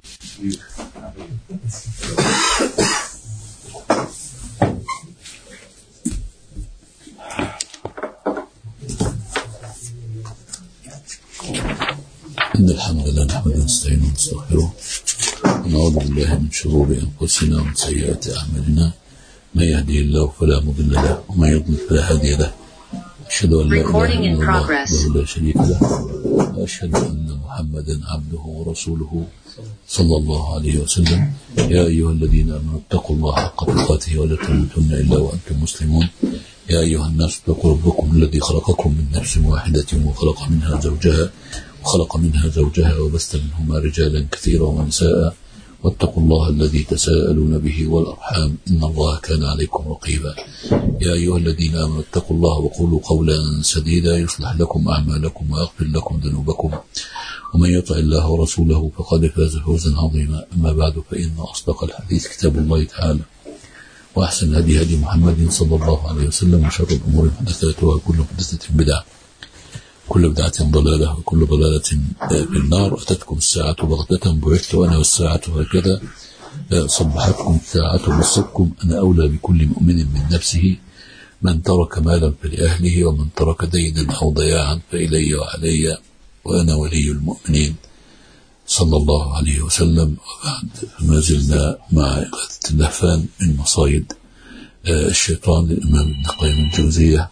إن الحمد لله نحمده ونستعينه ونستغفره ونعوذ بالله من شرور أنفسنا ومن سيئات أعمالنا من يهدي الله فلا مضل له ومن يضلل فلا هادي له أشهد أن لا إله Recording in إلا الله progress. وحده لا شريك له وأشهد أن محمدا عبده ورسوله صلى الله عليه وسلم يا أيها الذين آمنوا اتقوا الله حق تقاته ولا تموتن إلا وأنتم مسلمون يا أيها الناس اتقوا ربكم الذي خلقكم من نفس واحدة وخلق منها زوجها وخلق منها زوجها وبث منهما رجالا كثيرا ونساء واتقوا الله الذي تساءلون به والأرحام إن الله كان عليكم رقيبا يا أيها الذين آمنوا اتقوا الله وقولوا قولا سديدا يصلح لكم أعمالكم ويغفر لكم ذنوبكم ومن يطع الله ورسوله فقد فاز فوزا عظيما أما بعد فإن أصدق الحديث كتاب الله تعالى وأحسن الهدي هدي محمد صلى الله عليه وسلم وشر الأمور محدثاتها وكل محدثة بدعة كل بدعة ضلالة وكل ضلالة في النار أتتكم الساعة بغتة بعثت أنا والساعة هكذا صبحتكم الساعة بصدكم أنا أولى بكل مؤمن من نفسه من ترك مالا فلأهله ومن ترك دينا أو ضياعا فإلي وعلي وأنا ولي المؤمنين صلى الله عليه وسلم وبعد ما زلنا مع إغاثة اللهفان من مصايد آه، الشيطان للإمام ابن قيم الجوزية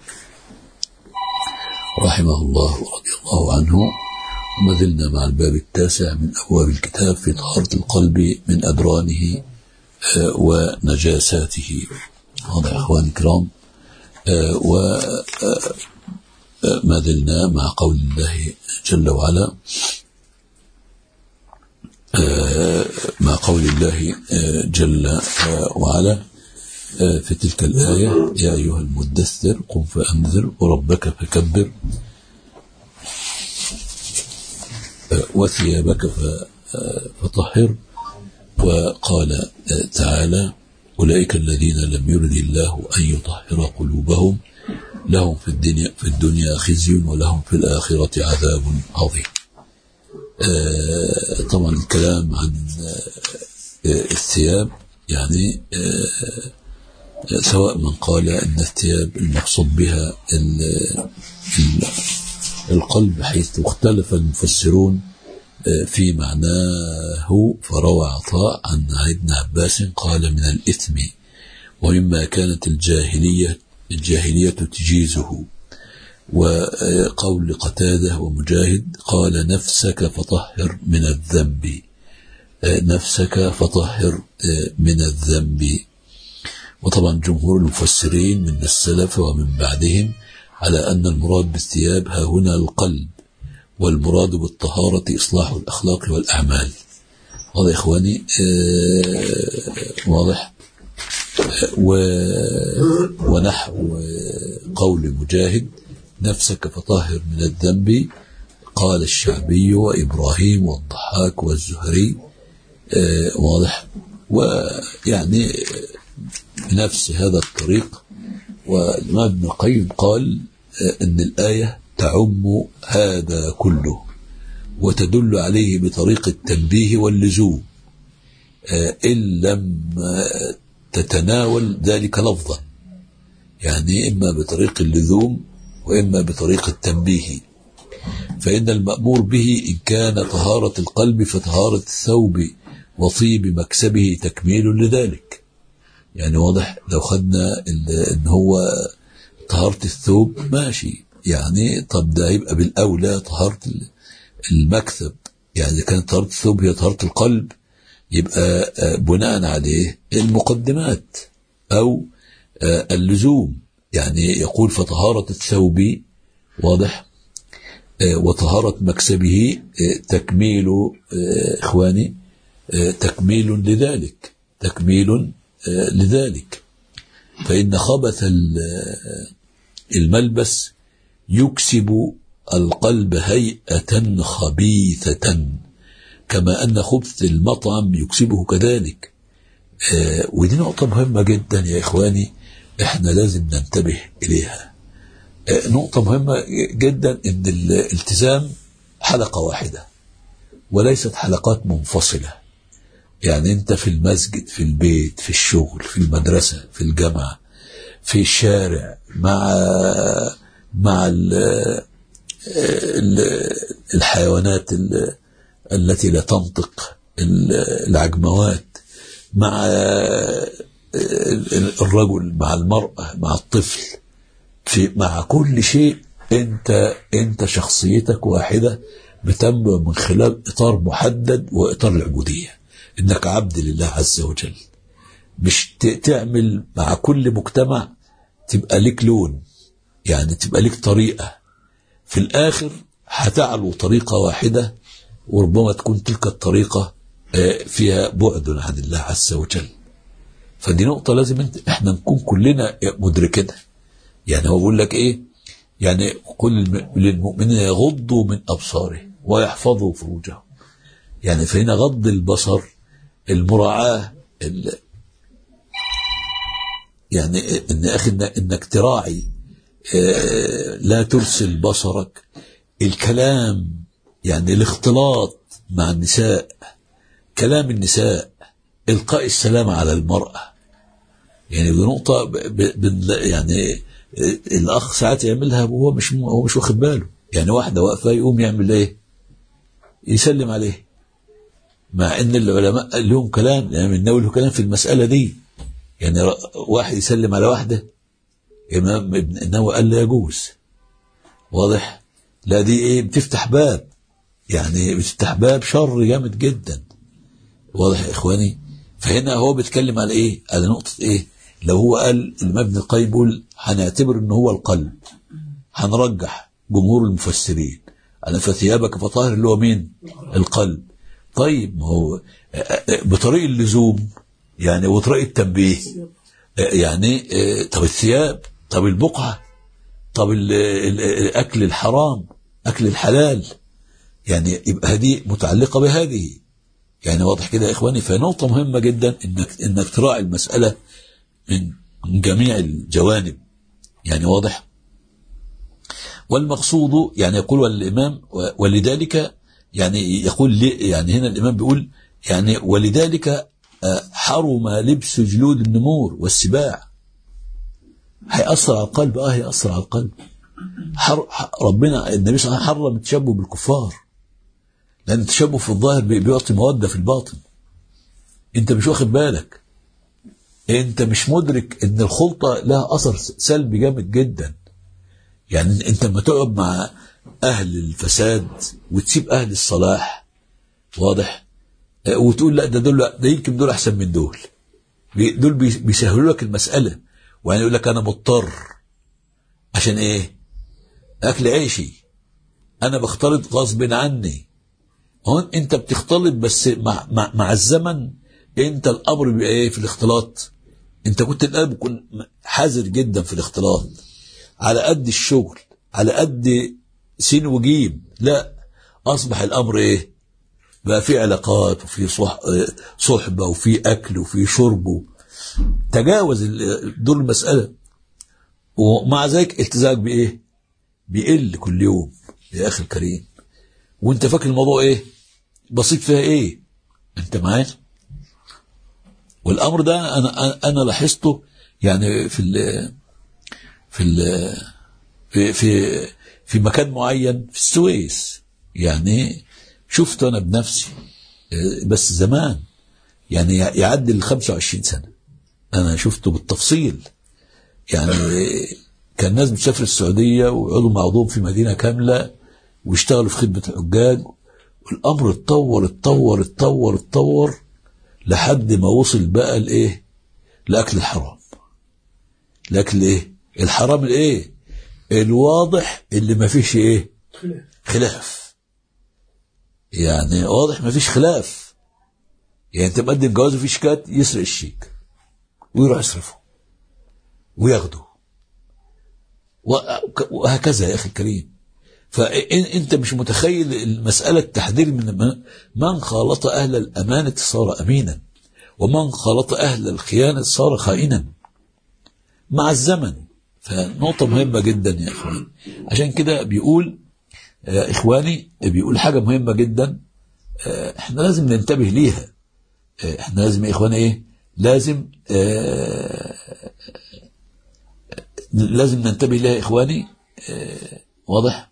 رحمه الله ورضي الله عنه وما زلنا مع الباب التاسع من أبواب الكتاب في طهارة القلب من أدرانه آه، ونجاساته هذا يا إخواني الكرام وما زلنا مع قول الله جل وعلا آه، مع قول الله آه، جل آه، وعلا آه، في تلك الآية يا أيها المدثر قم فأنذر وربك فكبر آه، وثيابك ف- آه، فطهر وقال آه، تعالى أولئك الذين لم يرد الله أن يطهر قلوبهم لهم في الدنيا في الدنيا خزي ولهم في الآخرة عذاب عظيم آه، طبعا الكلام عن آه، آه، الثياب يعني آه، آه، سواء من قال ان الثياب المقصود بها ال- ال- القلب حيث اختلف المفسرون آه، في معناه فروى عطاء عن ابن عباس قال من الإثم ومما كانت الجاهلية الجاهلية تجيزه وقول قتادة ومجاهد قال نفسك فطهر من الذنب آه، نفسك فطهر آه، من الذنب وطبعا جمهور المفسرين من السلف ومن بعدهم على أن المراد بالثياب ها هنا القلب والمراد بالطهارة إصلاح الأخلاق والأعمال هذا يا إخواني آه، واضح آه، و... ونحو قول مجاهد نفسك فطهر من الذنب قال الشعبي وإبراهيم والضحاك والزهري آه، واضح ويعني آه، بنفس هذا الطريق والإمام ابن القيم قال آه، أن الآية تعم هذا كله وتدل عليه بطريق التنبيه واللزوم آه، إن لم آه، تتناول ذلك لفظا يعني إما بطريق اللزوم وإما بطريق التنبيه فإن المأمور به إن كان طهارة القلب فطهارة الثوب وطيب مكسبه تكميل لذلك يعني واضح لو خدنا ال- ان هو طهارة الثوب ماشي يعني طب ده يبقى بالأولى طهارة ال- المكسب يعني إذا كانت طهارة الثوب هي طهارة القلب يبقى آه، بناء عليه المقدمات أو آه، اللزوم يعني يقول فطهارة الثوب واضح آه، وطهارة مكسبه آه، تكميل آه، إخواني آه، تكميل لذلك تكميل آه، لذلك فإن خبث ال- آه، الملبس يكسب القلب هيئة خبيثة كما أن خبث المطعم يكسبه كذلك آه، ودي نقطة مهمة جدا يا إخواني إحنا لازم ننتبه إليها آه، نقطة مهمة جدا إن الالتزام حلقة واحدة وليست حلقات منفصلة يعني انت في المسجد في البيت في الشغل في المدرسة في الجامعة في الشارع مع مع ال ال الحيوانات ال التي لا تنطق العجموات مع الرجل مع المرأة مع الطفل في مع كل شيء انت انت شخصيتك واحدة بتنبع من خلال اطار محدد واطار العبودية انك عبد لله عز وجل مش تعمل مع كل مجتمع تبقى ليك لون يعني تبقى ليك طريقة في الآخر هتعلو طريقة واحدة وربما تكون تلك الطريقة فيها بعد عن الله عز وجل فدي نقطة لازم انت احنا نكون كلنا مدركينها يعني هو بيقول لك ايه يعني قل للمؤمنين يغضوا من ابصارهم ويحفظوا فروجهم يعني فهنا غض البصر المراعاة يعني ان اخي انك تراعي لا ترسل بصرك الكلام يعني الاختلاط مع النساء كلام النساء القاء السلام على المراه يعني بنقطه ب ب يعني الاخ ساعات يعملها وهو مش هو مش واخد باله يعني واحده واقفه يقوم يعمل ايه يسلم عليه مع ان العلماء لهم كلام يعني النووي له كلام في المساله دي يعني واحد يسلم على واحده امام ابن النووي قال لا يجوز واضح لا دي ايه بتفتح باب يعني بتفتح باب شر جامد جدا واضح يا اخواني فهنا هو بيتكلم على ايه على نقطه ايه لو هو قال الامام ابن القيم بيقول هنعتبر ان هو القلب هنرجح جمهور المفسرين انا فثيابك فطاهر اللي هو مين القلب طيب ما هو بطريق اللزوم يعني وطريق التنبيه يعني طب الثياب طب البقعة طب الأكل الحرام أكل الحلال يعني يبقى هذه متعلقة بهذه يعني واضح كده يا إخواني فنقطة مهمة جدا إنك, إنك تراعي المسألة من من جميع الجوانب يعني واضح والمقصود يعني يقول الإمام ولذلك يعني يقول يعني هنا الإمام بيقول يعني ولذلك حرم لبس جلود النمور والسباع هيأثر على القلب اه هيأثر على القلب حر ربنا النبي صلى الله عليه وسلم حرم التشبه بالكفار لأن التشبه في الظاهر بيعطي مودة في الباطن أنت مش واخد بالك أنت مش مدرك أن الخلطة لها أثر سلبي جامد جدا يعني أنت لما تقعد مع أهل الفساد وتسيب أهل الصلاح واضح وتقول لا ده دول ده يمكن دول أحسن من دول دول بيسهلوا لك المسألة ويعني يقول لك أنا مضطر عشان إيه؟ أكل عيشي أنا بختلط غصب عني هون أنت بتختلط بس مع, مع, مع الزمن أنت الأمر بيبقى إيه في الاختلاط أنت كنت الآن بكون حذر جدا في الاختلاط على قد الشغل على قد سين وجيم لا أصبح الأمر إيه بقى في علاقات وفي صح صحبة وفي أكل وفي شرب تجاوز دور المسألة ومع ذلك التزامك بإيه بيقل كل يوم يا أخي الكريم وانت فاكر الموضوع إيه بسيط فيها إيه انت معايا والأمر ده أنا أنا لاحظته يعني في ال في ال في في في مكان معين في السويس يعني شفت أنا بنفسي بس زمان يعني يعدي ال 25 سنة أنا شفته بالتفصيل يعني كان ناس بتسافر السعودية ويقعدوا مع بعضهم في مدينة كاملة ويشتغلوا في خدمة الحجاج والأمر اتطور اتطور اتطور اتطور لحد ما وصل بقى لإيه؟ لأكل الحرام لأكل إيه؟ الحرام الإيه؟ الواضح اللي ما فيش إيه؟ خلاف يعني واضح ما فيش خلاف يعني انت مقدم جواز وفي شيكات يسرق الشيك ويروح يصرفه وياخده وهكذا يا اخي الكريم فانت مش متخيل المساله التحذير من من خالط اهل الامانه صار امينا ومن خالط اهل الخيانه صار خائنا مع الزمن فنقطه مهمه جدا يا اخواني عشان كده بيقول يا اخواني بيقول حاجه مهمه جدا احنا لازم ننتبه ليها آه، احنا لازم يا اخوانا ايه لازم آه لازم ننتبه لها يا اخواني آه واضح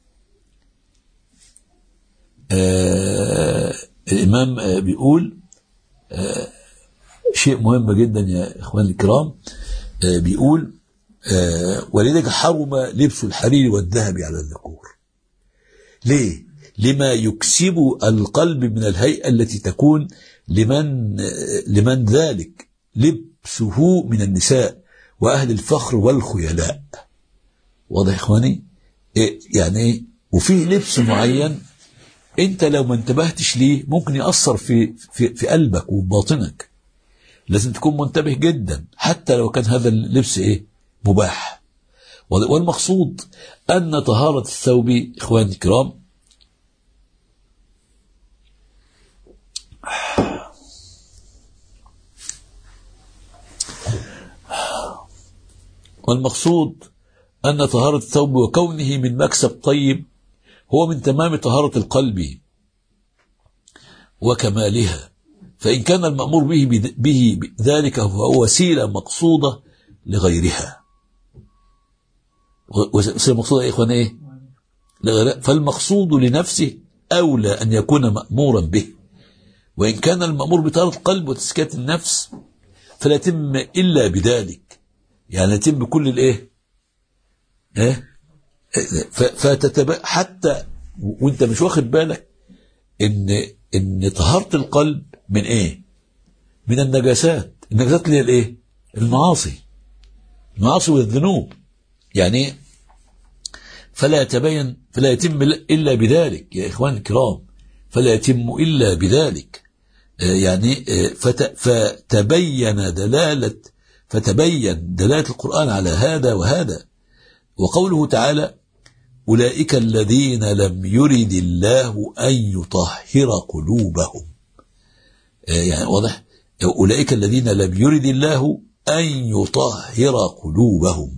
آه الامام آه بيقول آه شيء مهم جدا يا اخواني الكرام آه بيقول آه ولذلك حرم لبس الحرير والذهب على الذكور ليه لما يكسب القلب من الهيئة التي تكون لمن لمن ذلك لبسه من النساء وأهل الفخر والخيلاء واضح يا إخواني إيه يعني إيه وفيه لبس معين أنت لو ما انتبهتش ليه ممكن يأثر في في في قلبك وباطنك لازم تكون منتبه جدا حتى لو كان هذا اللبس إيه مباح والمقصود أن طهارة الثوب إخواني الكرام والمقصود أن طهارة الثوب وكونه من مكسب طيب هو من تمام طهارة القلب وكمالها فإن كان المأمور به, به ذلك فهو وسيلة مقصودة لغيرها وسيلة مقصودة يا إخوانا إيه لغيرها فالمقصود لنفسه أولى أن يكون مأمورا به وإن كان المأمور بطهارة القلب وتزكية النفس فلا يتم إلا بذلك يعني يتم بكل الإيه إيه فتتبع حتى وانت مش واخد بالك ان ان طهارة القلب من ايه من النجاسات النجاسات اللي هي الايه المعاصي المعاصي والذنوب يعني فلا يتبين فلا يتم الا بذلك يا اخوان الكرام فلا يتم الا بذلك يعني فتبين دلالة فتبين دلالة القرآن على هذا وهذا وقوله تعالى أولئك الذين لم يرد الله أن يطهر قلوبهم يعني واضح أولئك الذين لم يرد الله أن يطهر قلوبهم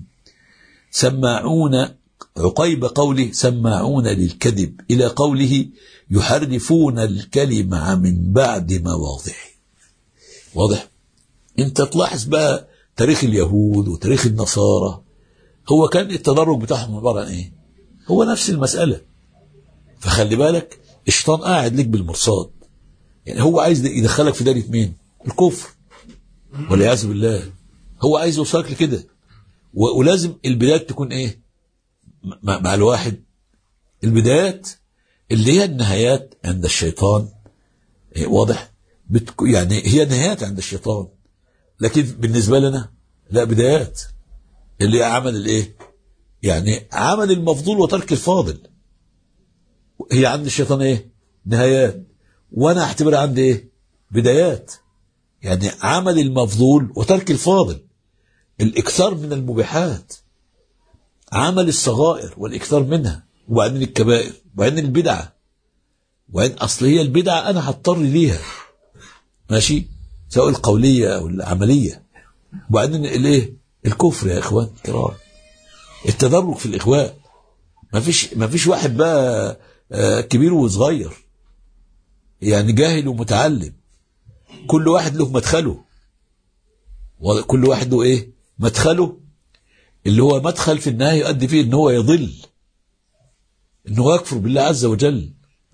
سماعون عقيب قوله سماعون للكذب إلى قوله يحرفون الكلمة من بعد مواضعه واضح انت تلاحظ بقى تاريخ اليهود وتاريخ النصارى هو كان التدرج بتاعهم عبارة عن ايه هو نفس المسألة فخلي بالك الشيطان قاعد لك بالمرصاد يعني هو عايز يدخلك في دايرة مين الكفر والعياذ بالله هو عايز يوصلك لكده ولازم البدايات تكون ايه مع الواحد البدايات اللي هي النهايات عند الشيطان إيه واضح بتك... يعني هي نهايات عند الشيطان لكن بالنسبة لنا لا بدايات اللي هي عمل الايه يعني عمل المفضول وترك الفاضل هي عند الشيطان ايه نهايات وانا اعتبرها عندي ايه بدايات يعني عمل المفضول وترك الفاضل الاكثار من المباحات عمل الصغائر والاكثار منها وبعدين الكبائر وبعدين البدعة وبعدين اصل هي البدعة انا هضطر ليها ماشي سواء القولية او العملية وبعدين الايه الكفر يا اخوان الكرام التدرج في الاخوان ما فيش ما فيش واحد بقى كبير وصغير يعني جاهل ومتعلم كل واحد له مدخله وكل واحد له ايه مدخله اللي هو مدخل في النهايه يؤدي فيه ان هو يضل ان هو يكفر بالله عز وجل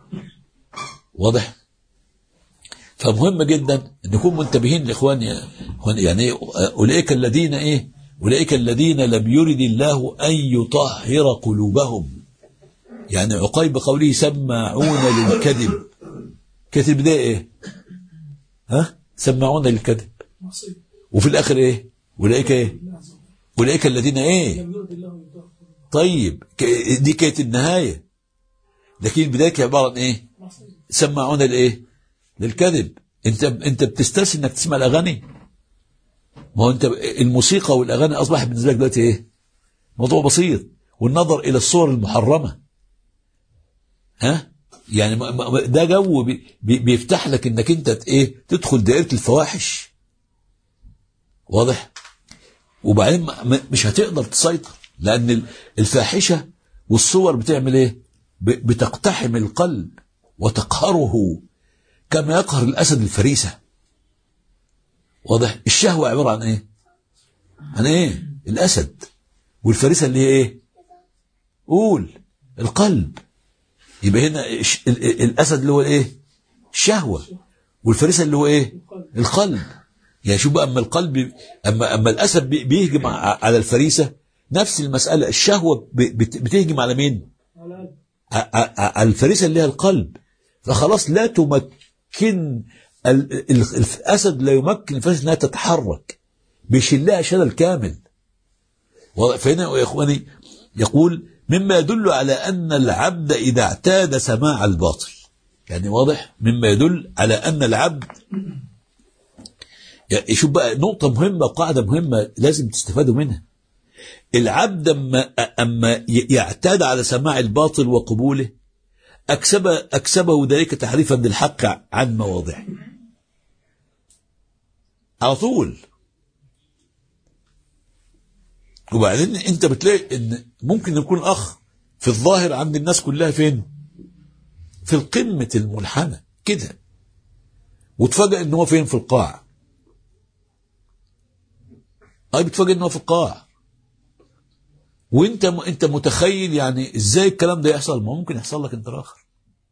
واضح فمهم جدا ان نكون منتبهين لاخوان يعني اولئك الذين ايه اولئك الذين لم يرد الله ان يطهر قلوبهم يعني عقيب قوله سماعون للكذب كذب ده ايه ها سماعون للكذب وفي الاخر ايه اولئك ايه اولئك الذين ايه طيب دي كانت النهايه لكن البدايه عباره عن ايه سماعون لايه للكذب انت انت بتسترسل انك تسمع الاغاني ما هو انت الموسيقى والاغاني اصبح بالنسبه لك دلوقتي ايه موضوع بسيط والنظر الى الصور المحرمه ها يعني ده جو بيفتح لك انك انت ايه تدخل دائره الفواحش واضح وبعدين مش هتقدر تسيطر لان الفاحشه والصور بتعمل ايه بتقتحم القلب وتقهره كما يقهر الاسد الفريسه واضح الشهوة عبارة عن ايه عن ايه الاسد والفريسة اللي هي ايه قول القلب يبقى هنا الش- ال- ال- الاسد اللي هو الايه الشهوة والفريسة اللي هو ايه القلب يعني شوف بقى اما القلب اما اما الاسد بي- بيهجم ع- على الفريسة نفس المسألة الشهوة ب- بت- بتهجم على مين على ع- ع- على الفريسة اللي هي القلب فخلاص لا تمكن ال- ال- الاسد لا يمكن الفريسة انها تتحرك بيشلها شلل كامل واضح؟ فهنا يا اخواني يقول مما يدل على ان العبد اذا اعتاد سماع الباطل يعني واضح مما يدل على ان العبد يعني شوف بقى نقطة مهمة قاعدة مهمة لازم تستفادوا منها العبد أما, أما ي- يعتاد على سماع الباطل وقبوله أكسب أكسبه ذلك تحريفا للحق عن مواضعه على طول وبعدين انت بتلاقي ان ممكن يكون اخ في الظاهر عند الناس كلها فين في القمة المنحنى كده وتفاجئ ان هو فين في القاع اي بتفاجئ ان هو في القاع وانت م... انت متخيل يعني ازاي الكلام ده يحصل ما ممكن يحصل لك انت الاخر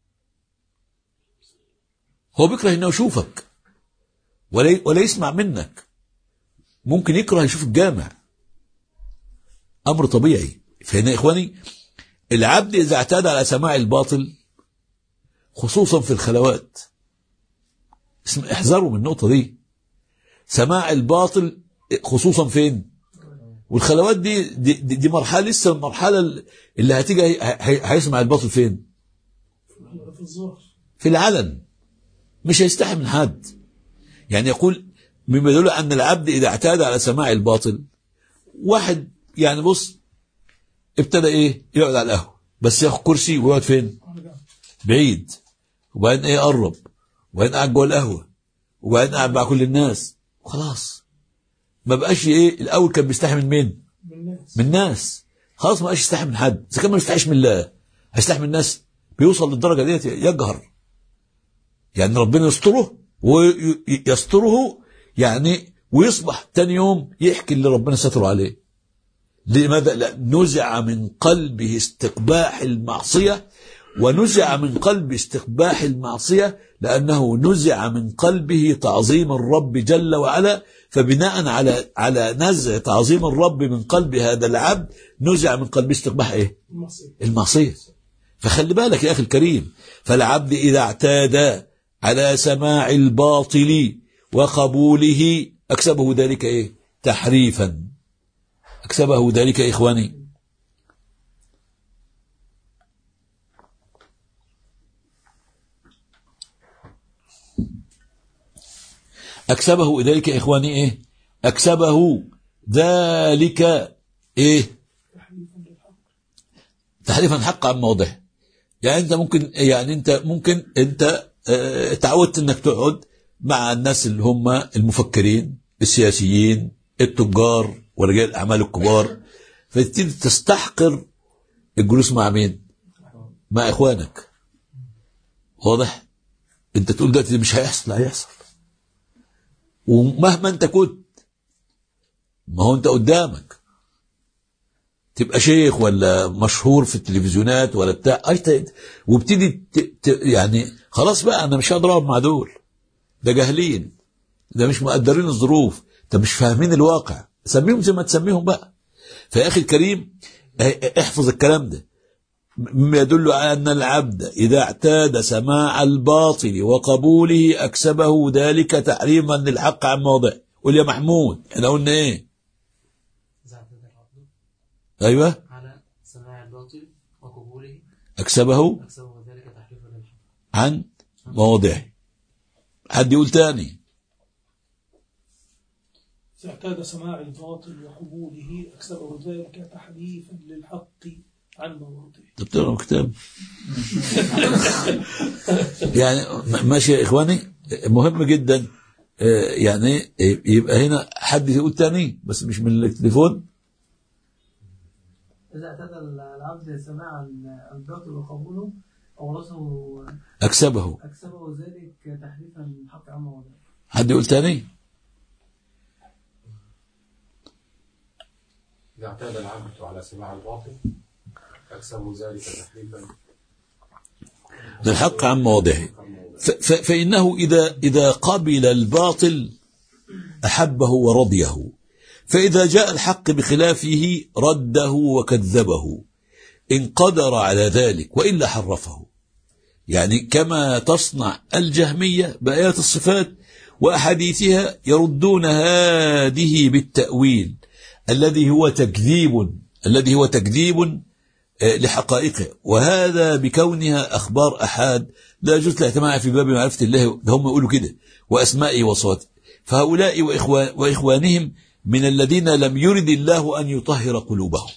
هو بيكره انه يشوفك ولا ولا يسمع منك ممكن يكره يشوف الجامع امر طبيعي فهنا يا اخواني العبد اذا اعتاد على سماع الباطل خصوصا في الخلوات اسم احذروا من النقطه دي سماع الباطل خصوصا فين والخلوات دي دي, دي, دي مرحله لسه المرحله اللي هتيجي هي- هي- هيسمع الباطل فين في الظهر في العلن مش هيستحي من حد يعني يقول مما يدل أن العبد إذا اعتاد على سماع الباطل واحد يعني بص ابتدى إيه يقعد على القهوة بس ياخد كرسي ويقعد فين بعيد وبعدين إيه قرب وبعدين قاعد جوه القهوة وبعدين قاعد مع كل الناس وخلاص ما بقاش إيه الأول كان بيستحي من مين من الناس من الناس خلاص ما بقاش يستحي من حد اذا كان ما يستحيش من الله هيستحي من الناس بيوصل للدرجه ديت يجهر يعني ربنا يستره ويستره يعني ويصبح تاني يوم يحكي اللي ربنا ستره عليه لماذا لا نزع من قلبه استقباح المعصيه ونزع من قلب استقباح المعصيه لانه نزع من قلبه تعظيم الرب جل وعلا فبناء على على نزع تعظيم الرب من قلب هذا العبد نزع من قلبه استقباح ايه؟ المصير المعصيه فخلي بالك يا اخي الكريم فالعبد اذا اعتاد على سماع الباطل وقبوله اكسبه ذلك ايه؟ تحريفا اكسبه ذلك يا اخواني أكسبه ذلك يا إخواني إيه أكسبه ذلك إيه تحريفا حق عن موضعه يعني أنت ممكن يعني أنت ممكن أنت آه، تعودت أنك تقعد مع الناس اللي هم المفكرين السياسيين التجار ورجال الأعمال الكبار فتبتدي تستحقر الجلوس مع مين؟ مع إخوانك واضح؟ أنت تقول ده مش هيحصل هيحصل ومهما انت كنت ما هو انت قدامك تبقى شيخ ولا مشهور في التلفزيونات ولا بتاع أي- وابتدي ت- ت- يعني خلاص بقى انا مش هقدر اقعد مع دول ده جاهلين ده مش مقدرين الظروف ده مش فاهمين الواقع سميهم زي ما تسميهم بقى فيا اخي الكريم اه- احفظ الكلام ده مما يدل على أن العبد إذا اعتاد سماع الباطل وقبوله أكسبه ذلك تحريما للحق عن موضع قول يا محمود احنا قلنا ايه إذا اعتاد العبد ايوه على سماع الباطل وقبوله أكسبه أكسبه ذلك تحريفا للحق عن مواضعه حد يقول تاني إذا اعتاد سماع الباطل وقبوله أكسبه ذلك تحريفا للحق عن مواضعه انت بتقرا كتاب يعني م- ماشي يا اخواني مهم جدا آه، يعني يبقى هنا حد يقول تاني بس مش من التليفون إذا اعتاد العبد سماع الباطل وقبوله أورثه اكسبه أكسبه ذلك تحريفا من حق عن مواضعه حد يقول تاني اعتاد العبد على سماع الباطل أكسب ذلك تحريفا للحق عن مواضعه ف- ف- فإنه إذا إذا قبل الباطل أحبه ورضيه فإذا جاء الحق بخلافه رده وكذبه إن قدر على ذلك وإلا حرفه يعني كما تصنع الجهمية بآيات الصفات وأحاديثها يردون هذه بالتأويل الذي هو تكذيب الذي هو تكذيب آه، لحقائقه وهذا بكونها أخبار أحاد لا يجوز الاعتماع في باب معرفة الله ده هم يقولوا كده وأسمائه وصفاته فهؤلاء وإخوان وإخوانهم من الذين لم يرد الله أن يطهر قلوبهم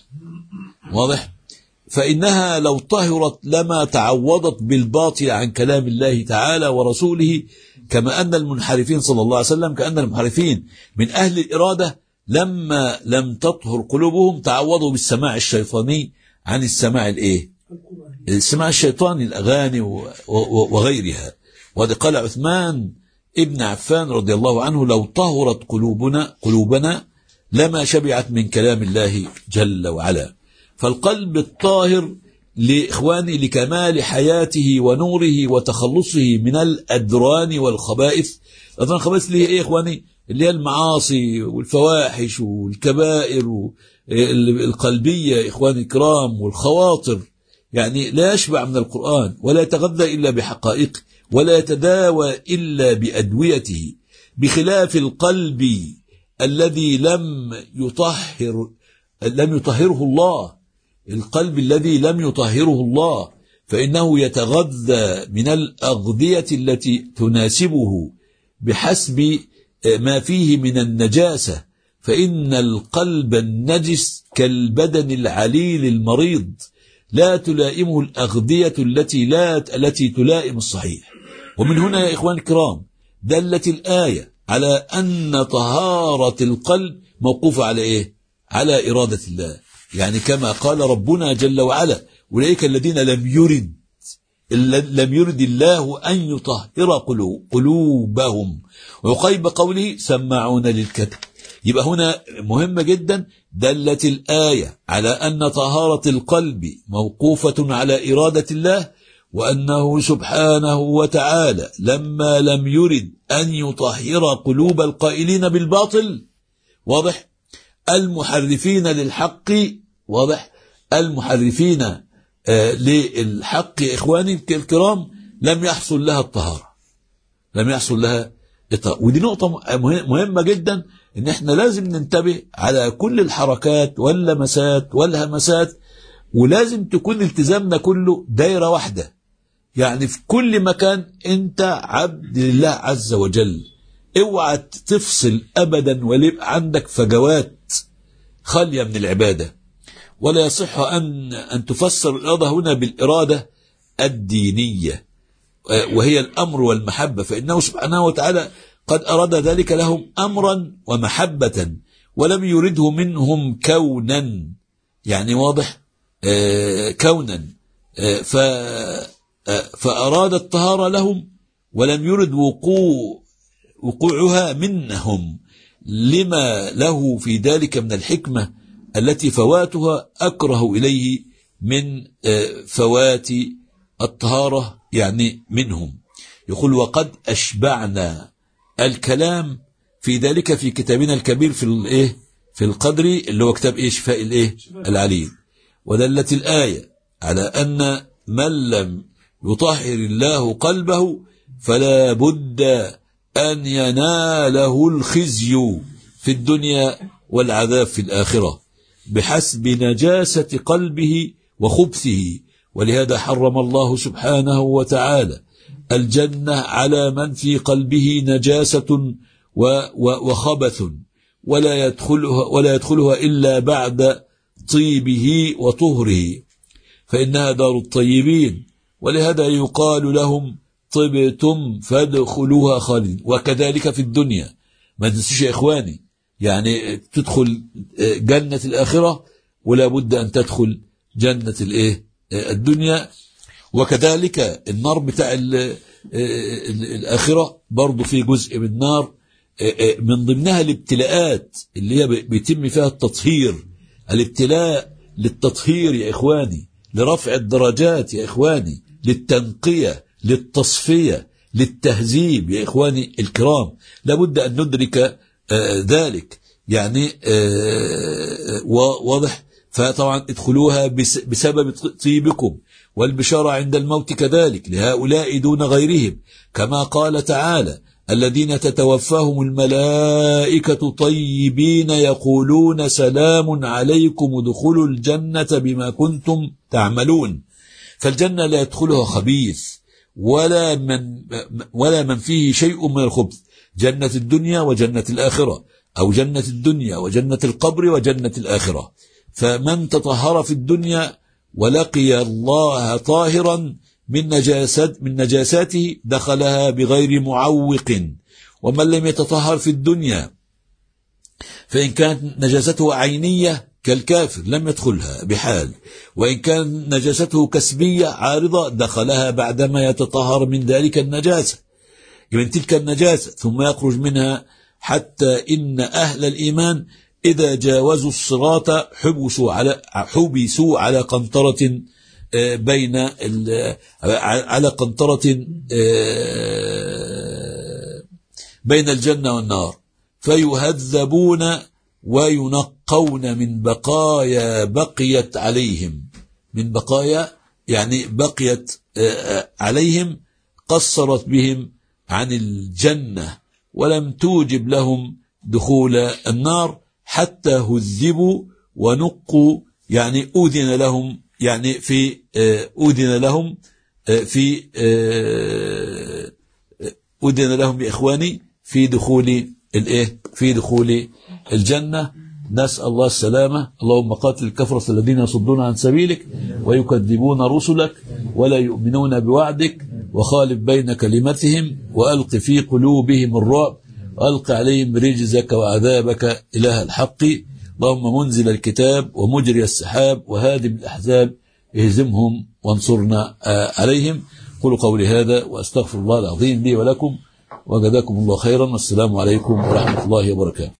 واضح فإنها لو طهرت لما تعوضت بالباطل عن كلام الله تعالى ورسوله كما أن المنحرفين صلى الله عليه وسلم كأن المنحرفين من أهل الإرادة لما لم تطهر قلوبهم تعوضوا بالسماع الشيطاني عن السماع الإيه القرآن السماع الشيطاني الأغاني و- و- وغيرها وهذا قال عثمان ابن عفان رضي الله عنه لو طهرت قلوبنا قلوبنا لما شبعت من كلام الله جل وعلا فالقلب الطاهر لإخواني لكمال حياته ونوره وتخلصه من الأدران والخبائث الأدران والخبائث اللي هي إيه يا إخواني اللي هي المعاصي والفواحش والكبائر و- ال- القلبية يا إخواني الكرام والخواطر يعني لا يشبع من القرآن ولا يتغذى إلا بحقائقه ولا يتداوى إلا بأدويته بخلاف القلب الذي لم يطهر لم يطهره الله القلب الذي لم يطهره الله فإنه يتغذى من الأغذية التي تناسبه بحسب ما فيه من النجاسة فإن القلب النجس كالبدن العليل المريض لا تلائمه الأغذية التي لا التي تلائم الصحيح ومن هنا يا إخوان الكرام دلت الآية على أن طهارة القلب موقوفة على إيه؟ على إرادة الله يعني كما قال ربنا جل وعلا أولئك الذين لم يرد لم يرد الله أن يطهر قلوب قلوبهم ويقيب قوله سماعون للكذب يبقى هنا مهمة جدا دلت الآية على أن طهارة القلب موقوفة على إرادة الله وأنه سبحانه وتعالى لما لم يرد أن يطهر قلوب القائلين بالباطل واضح المحرفين للحق واضح المحرفين آه للحق إخواني الكرام لم يحصل لها الطهارة لم يحصل لها الطهارة ودي نقطة مهمة جدا ان احنا لازم ننتبه على كل الحركات واللمسات والهمسات ولازم تكون التزامنا كله دايرة واحدة يعني في كل مكان انت عبد لله عز وجل اوعى تفصل ابدا ولا يبقى عندك فجوات خالية من العبادة ولا يصح ان ان تفسر الاراده هنا بالاراده الدينيه وهي الامر والمحبه فانه سبحانه وتعالى قد اراد ذلك لهم امرا ومحبه ولم يرده منهم كونا يعني واضح آه كونا آه ف آه فاراد الطهاره لهم ولم يرد وقوع وقوعها منهم لما له في ذلك من الحكمه التي فواتها أكره إليه من فوات الطهارة يعني منهم يقول وقد أشبعنا الكلام في ذلك في كتابنا الكبير في الايه في القدر اللي هو كتاب ايه شفاء الايه العليل ودلت الآية على أن من لم يطهر الله قلبه فلا بد أن يناله الخزي في الدنيا والعذاب في الآخرة بحسب نجاسة قلبه وخبثه ولهذا حرم الله سبحانه وتعالى الجنة على من في قلبه نجاسة وخبث ولا يدخلها, ولا يدخلها إلا بعد طيبه وطهره فإنها دار الطيبين ولهذا يقال لهم طبتم فادخلوها خالدين وكذلك في الدنيا ما تنسوش يا إخواني يعني تدخل جنة الآخرة ولا بد أن تدخل جنة الإيه الدنيا وكذلك النار بتاع الآخرة برضو في جزء من النار من ضمنها الابتلاءات اللي هي بيتم فيها التطهير الابتلاء للتطهير يا إخواني لرفع الدرجات يا إخواني للتنقية للتصفية للتهذيب يا إخواني الكرام لابد أن ندرك آه، ذلك يعني آه، وا- واضح فطبعا ادخلوها بس- بسبب طيبكم والبشارة عند الموت كذلك لهؤلاء دون غيرهم كما قال تعالى الذين تتوفاهم الملائكة طيبين يقولون سلام عليكم ادخلوا الجنة بما كنتم تعملون فالجنة لا يدخلها خبيث ولا من ولا من فيه شيء من الخبث جنة الدنيا وجنة الآخرة أو جنة الدنيا وجنة القبر وجنة الآخرة فمن تطهر في الدنيا ولقي الله طاهرا من نجاسات من نجاساته دخلها بغير معوق ومن لم يتطهر في الدنيا فإن كانت نجاسته عينية كالكافر لم يدخلها بحال وإن كان نجاسته كسبية عارضة دخلها بعدما يتطهر من ذلك النجاسة من تلك النجاسة ثم يخرج منها حتى إن أهل الإيمان إذا جاوزوا الصراط حبسوا على حبسوا على قنطرة آه، بين ال- على قنطرة آه، بين الجنة والنار فيهذبون وينقون من بقايا بقيت عليهم من بقايا يعني بقيت آه، عليهم قصرت بهم عن الجنة ولم توجب لهم دخول النار حتى هذبوا ونقوا يعني أذن لهم يعني في آه، أذن لهم آه، في آه، أذن لهم بإخواني في دخول الإيه في دخول الجنة نسأل الله السلامة اللهم قاتل الكفرة الذين يصدون عن سبيلك ويكذبون رسلك ولا يؤمنون بوعدك وخالف بين كلمتهم وألق في قلوبهم الرعب وألق عليهم رجزك وعذابك إله الحق اللهم منزل الكتاب ومجري السحاب وهادم الأحزاب اهزمهم وانصرنا آه، عليهم قولوا قولي هذا وأستغفر الله العظيم لي ولكم وجزاكم الله خيرا والسلام عليكم ورحمة الله وبركاته